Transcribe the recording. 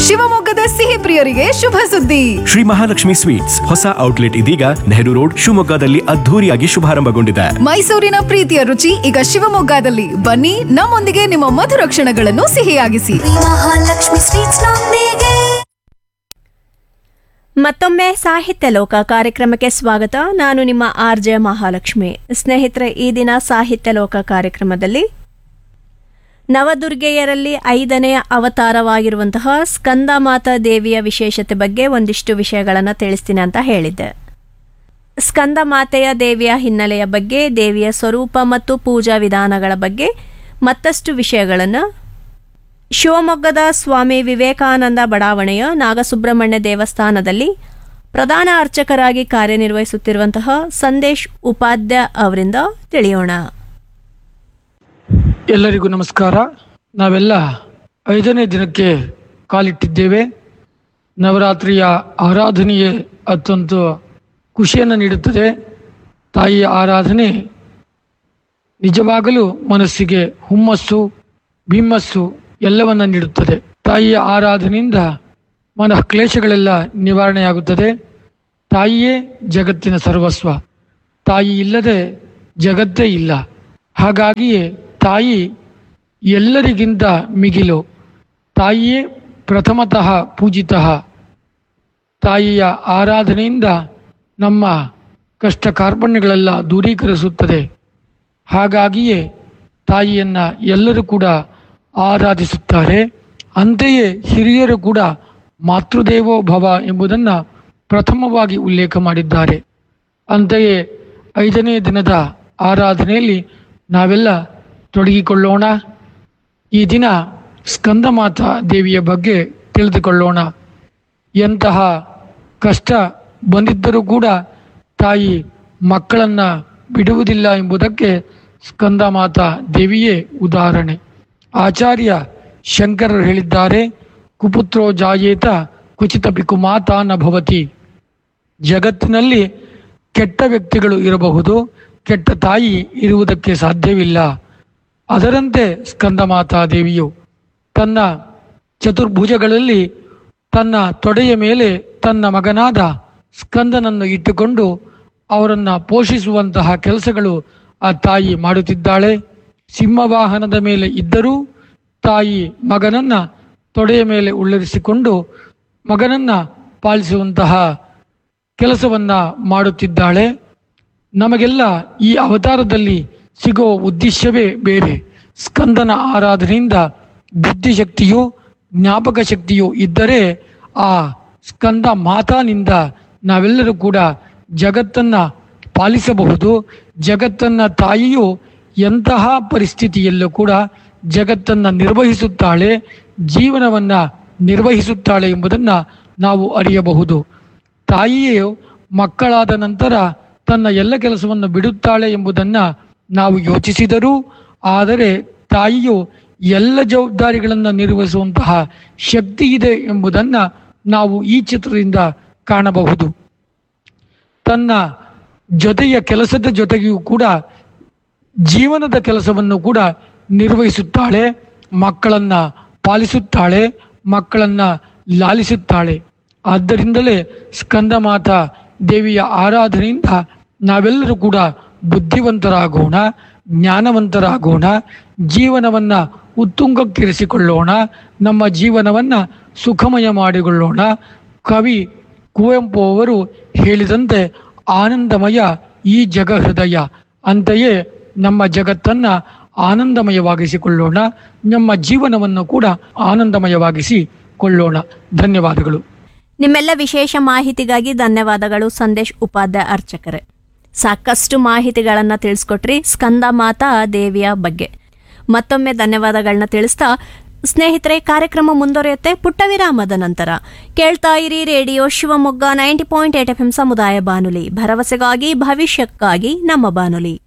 ಶಿವಮೊಗ್ಗದ ಸಿಹಿ ಪ್ರಿಯರಿಗೆ ಶುಭ ಸುದ್ದಿ ಶ್ರೀ ಮಹಾಲಕ್ಷ್ಮಿ ಸ್ವೀಟ್ಸ್ ಹೊಸ ಔಟ್ಲೆಟ್ ಇದೀಗ ನೆಹರು ರೋಡ್ ಶಿವಮೊಗ್ಗದಲ್ಲಿ ಅದ್ಧೂರಿಯಾಗಿ ಶುಭಾರಂಭಗೊಂಡಿದೆ ಮೈಸೂರಿನ ಪ್ರೀತಿಯ ರುಚಿ ಈಗ ಶಿವಮೊಗ್ಗದಲ್ಲಿ ಬನ್ನಿ ನಮ್ಮೊಂದಿಗೆ ನಿಮ್ಮ ಮಧುರ ಕ್ಷಣಗಳನ್ನು ಸಿಹಿಯಾಗಿಸಿ ಮಹಾಲಕ್ಷ್ಮಿ ಸ್ವೀಟ್ಸ್ ನೊಂದಿಗೆ ಮತ್ತೊಮ್ಮೆ ಸಾಹಿತ್ಯ ಲೋಕ ಕಾರ್ಯಕ್ರಮಕ್ಕೆ ಸ್ವಾಗತ ನಾನು ನಿಮ್ಮ ಆರ್ ಜೆ ಮಹಾಲಕ್ಷ್ಮಿ ಸ್ನೇಹಿತರೆ ಈ ದಿನ ಸಾಹಿತ್ಯ ಲೋಕ ಕಾರ್ಯಕ್ರಮದಲ್ಲಿ ನವದುರ್ಗೆಯರಲ್ಲಿ ಐದನೆಯ ಅವತಾರವಾಗಿರುವಂತಹ ಸ್ಕಂದಮಾತಾ ದೇವಿಯ ವಿಶೇಷತೆ ಬಗ್ಗೆ ಒಂದಿಷ್ಟು ವಿಷಯಗಳನ್ನು ತಿಳಿಸ್ತೀನಿ ಅಂತ ಹೇಳಿದ್ದೆ ಸ್ಕಂದ ಮಾತೆಯ ದೇವಿಯ ಹಿನ್ನೆಲೆಯ ಬಗ್ಗೆ ದೇವಿಯ ಸ್ವರೂಪ ಮತ್ತು ಪೂಜಾ ವಿಧಾನಗಳ ಬಗ್ಗೆ ಮತ್ತಷ್ಟು ವಿಷಯಗಳನ್ನು ಶಿವಮೊಗ್ಗದ ಸ್ವಾಮಿ ವಿವೇಕಾನಂದ ಬಡಾವಣೆಯ ನಾಗಸುಬ್ರಹ್ಮಣ್ಯ ದೇವಸ್ಥಾನದಲ್ಲಿ ಪ್ರಧಾನ ಅರ್ಚಕರಾಗಿ ಕಾರ್ಯನಿರ್ವಹಿಸುತ್ತಿರುವಂತಹ ಸಂದೇಶ್ ಉಪಾಧ್ಯ ಅವರಿಂದ ತಿಳಿಯೋಣ ಎಲ್ಲರಿಗೂ ನಮಸ್ಕಾರ ನಾವೆಲ್ಲ ಐದನೇ ದಿನಕ್ಕೆ ಕಾಲಿಟ್ಟಿದ್ದೇವೆ ನವರಾತ್ರಿಯ ಆರಾಧನೆಯೇ ಅತ್ಯಂತ ಖುಷಿಯನ್ನು ನೀಡುತ್ತದೆ ತಾಯಿಯ ಆರಾಧನೆ ನಿಜವಾಗಲೂ ಮನಸ್ಸಿಗೆ ಹುಮ್ಮಸ್ಸು ಬಿಮ್ಮಸ್ಸು ಎಲ್ಲವನ್ನ ನೀಡುತ್ತದೆ ತಾಯಿಯ ಆರಾಧನೆಯಿಂದ ಮನ ಕ್ಲೇಶಗಳೆಲ್ಲ ನಿವಾರಣೆಯಾಗುತ್ತದೆ ತಾಯಿಯೇ ಜಗತ್ತಿನ ಸರ್ವಸ್ವ ತಾಯಿ ಇಲ್ಲದೆ ಜಗತ್ತೇ ಇಲ್ಲ ಹಾಗಾಗಿಯೇ ತಾಯಿ ಎಲ್ಲರಿಗಿಂತ ಮಿಗಿಲು ತಾಯಿಯೇ ಪ್ರಥಮತಃ ಪೂಜಿತಃ ತಾಯಿಯ ಆರಾಧನೆಯಿಂದ ನಮ್ಮ ಕಷ್ಟ ಕಾರ್ಪಣ್ಯಗಳೆಲ್ಲ ದೂರೀಕರಿಸುತ್ತದೆ ಹಾಗಾಗಿಯೇ ತಾಯಿಯನ್ನ ಎಲ್ಲರೂ ಕೂಡ ಆರಾಧಿಸುತ್ತಾರೆ ಅಂತೆಯೇ ಹಿರಿಯರು ಕೂಡ ಮಾತೃದೇವೋ ಭವ ಎಂಬುದನ್ನು ಪ್ರಥಮವಾಗಿ ಉಲ್ಲೇಖ ಮಾಡಿದ್ದಾರೆ ಅಂತೆಯೇ ಐದನೇ ದಿನದ ಆರಾಧನೆಯಲ್ಲಿ ನಾವೆಲ್ಲ ತೊಡಗಿಕೊಳ್ಳೋಣ ಈ ದಿನ ಸ್ಕಂದಮಾತಾ ದೇವಿಯ ಬಗ್ಗೆ ತಿಳಿದುಕೊಳ್ಳೋಣ ಎಂತಹ ಕಷ್ಟ ಬಂದಿದ್ದರೂ ಕೂಡ ತಾಯಿ ಮಕ್ಕಳನ್ನ ಬಿಡುವುದಿಲ್ಲ ಎಂಬುದಕ್ಕೆ ಸ್ಕಂದಮಾತಾ ದೇವಿಯೇ ಉದಾಹರಣೆ ಆಚಾರ್ಯ ಶಂಕರರು ಹೇಳಿದ್ದಾರೆ ಕುಪುತ್ರೋ ಜಾಯೇತ ಕುಚಿತ ಪಿಕು ಮಾತಾ ನ ಭವತಿ ಜಗತ್ತಿನಲ್ಲಿ ಕೆಟ್ಟ ವ್ಯಕ್ತಿಗಳು ಇರಬಹುದು ಕೆಟ್ಟ ತಾಯಿ ಇರುವುದಕ್ಕೆ ಸಾಧ್ಯವಿಲ್ಲ ಅದರಂತೆ ಸ್ಕಂದಮಾತಾ ದೇವಿಯು ತನ್ನ ಚತುರ್ಭುಜಗಳಲ್ಲಿ ತನ್ನ ತೊಡೆಯ ಮೇಲೆ ತನ್ನ ಮಗನಾದ ಸ್ಕಂದನನ್ನು ಇಟ್ಟುಕೊಂಡು ಅವರನ್ನ ಪೋಷಿಸುವಂತಹ ಕೆಲಸಗಳು ಆ ತಾಯಿ ಮಾಡುತ್ತಿದ್ದಾಳೆ ಸಿಂಹವಾಹನದ ಮೇಲೆ ಇದ್ದರೂ ತಾಯಿ ಮಗನನ್ನ ತೊಡೆಯ ಮೇಲೆ ಉಳ್ಳರಿಸಿಕೊಂಡು ಮಗನನ್ನ ಪಾಲಿಸುವಂತಹ ಕೆಲಸವನ್ನ ಮಾಡುತ್ತಿದ್ದಾಳೆ ನಮಗೆಲ್ಲ ಈ ಅವತಾರದಲ್ಲಿ ಸಿಗುವ ಉದ್ದೇಶವೇ ಬೇರೆ ಸ್ಕಂದನ ಆರಾಧನೆಯಿಂದ ಬುದ್ಧಿಶಕ್ತಿಯು ಜ್ಞಾಪಕ ಶಕ್ತಿಯು ಇದ್ದರೆ ಆ ಸ್ಕಂದ ಮಾತಾನಿಂದ ನಾವೆಲ್ಲರೂ ಕೂಡ ಜಗತ್ತನ್ನ ಪಾಲಿಸಬಹುದು ಜಗತ್ತನ್ನ ತಾಯಿಯು ಎಂತಹ ಪರಿಸ್ಥಿತಿಯಲ್ಲೂ ಕೂಡ ಜಗತ್ತನ್ನ ನಿರ್ವಹಿಸುತ್ತಾಳೆ ಜೀವನವನ್ನ ನಿರ್ವಹಿಸುತ್ತಾಳೆ ಎಂಬುದನ್ನ ನಾವು ಅರಿಯಬಹುದು ತಾಯಿಯು ಮಕ್ಕಳಾದ ನಂತರ ತನ್ನ ಎಲ್ಲ ಕೆಲಸವನ್ನು ಬಿಡುತ್ತಾಳೆ ಎಂಬುದನ್ನ ನಾವು ಯೋಚಿಸಿದರೂ ಆದರೆ ತಾಯಿಯು ಎಲ್ಲ ಜವಾಬ್ದಾರಿಗಳನ್ನು ನಿರ್ವಹಿಸುವಂತಹ ಶಕ್ತಿ ಇದೆ ಎಂಬುದನ್ನ ನಾವು ಈ ಚಿತ್ರದಿಂದ ಕಾಣಬಹುದು ತನ್ನ ಜೊತೆಯ ಕೆಲಸದ ಜೊತೆಗೆಯೂ ಕೂಡ ಜೀವನದ ಕೆಲಸವನ್ನು ಕೂಡ ನಿರ್ವಹಿಸುತ್ತಾಳೆ ಮಕ್ಕಳನ್ನ ಪಾಲಿಸುತ್ತಾಳೆ ಮಕ್ಕಳನ್ನ ಲಾಲಿಸುತ್ತಾಳೆ ಆದ್ದರಿಂದಲೇ ಸ್ಕಂದಮಾತಾ ದೇವಿಯ ಆರಾಧನೆಯಿಂದ ನಾವೆಲ್ಲರೂ ಕೂಡ ಬುದ್ಧಿವಂತರಾಗೋಣ ಜ್ಞಾನವಂತರಾಗೋಣ ಜೀವನವನ್ನ ಉತ್ತುಂಗಕ್ಕಿರಿಸಿಕೊಳ್ಳೋಣ ನಮ್ಮ ಜೀವನವನ್ನ ಸುಖಮಯ ಮಾಡಿಕೊಳ್ಳೋಣ ಕವಿ ಕುವೆಂಪು ಅವರು ಹೇಳಿದಂತೆ ಆನಂದಮಯ ಈ ಜಗ ಹೃದಯ ಅಂತೆಯೇ ನಮ್ಮ ಜಗತ್ತನ್ನ ಆನಂದಮಯವಾಗಿಸಿಕೊಳ್ಳೋಣ ನಮ್ಮ ಜೀವನವನ್ನು ಕೂಡ ಆನಂದಮಯವಾಗಿಸಿಕೊಳ್ಳೋಣ ಧನ್ಯವಾದಗಳು ನಿಮ್ಮೆಲ್ಲ ವಿಶೇಷ ಮಾಹಿತಿಗಾಗಿ ಧನ್ಯವಾದಗಳು ಸಂದೇಶ್ ಉಪಾಧ್ಯಾಯ ಅರ್ಚಕರೇ ಸಾಕಷ್ಟು ಮಾಹಿತಿಗಳನ್ನ ತಿಳಿಸ್ಕೊಟ್ರಿ ಸ್ಕಂದ ಮಾತಾ ದೇವಿಯ ಬಗ್ಗೆ ಮತ್ತೊಮ್ಮೆ ಧನ್ಯವಾದಗಳನ್ನ ತಿಳಿಸ್ತಾ ಸ್ನೇಹಿತರೆ ಕಾರ್ಯಕ್ರಮ ಮುಂದುವರಿಯುತ್ತೆ ಪುಟ್ಟ ವಿರಾಮದ ನಂತರ ಕೇಳ್ತಾ ಇರಿ radio Shivamogga ninety point eight F M ಸಮುದಾಯ ಬಾನುಲಿ ಭರವಸೆಗಾಗಿ ಭವಿಷ್ಯಕ್ಕಾಗಿ ನಮ್ಮ ಬಾನುಲಿ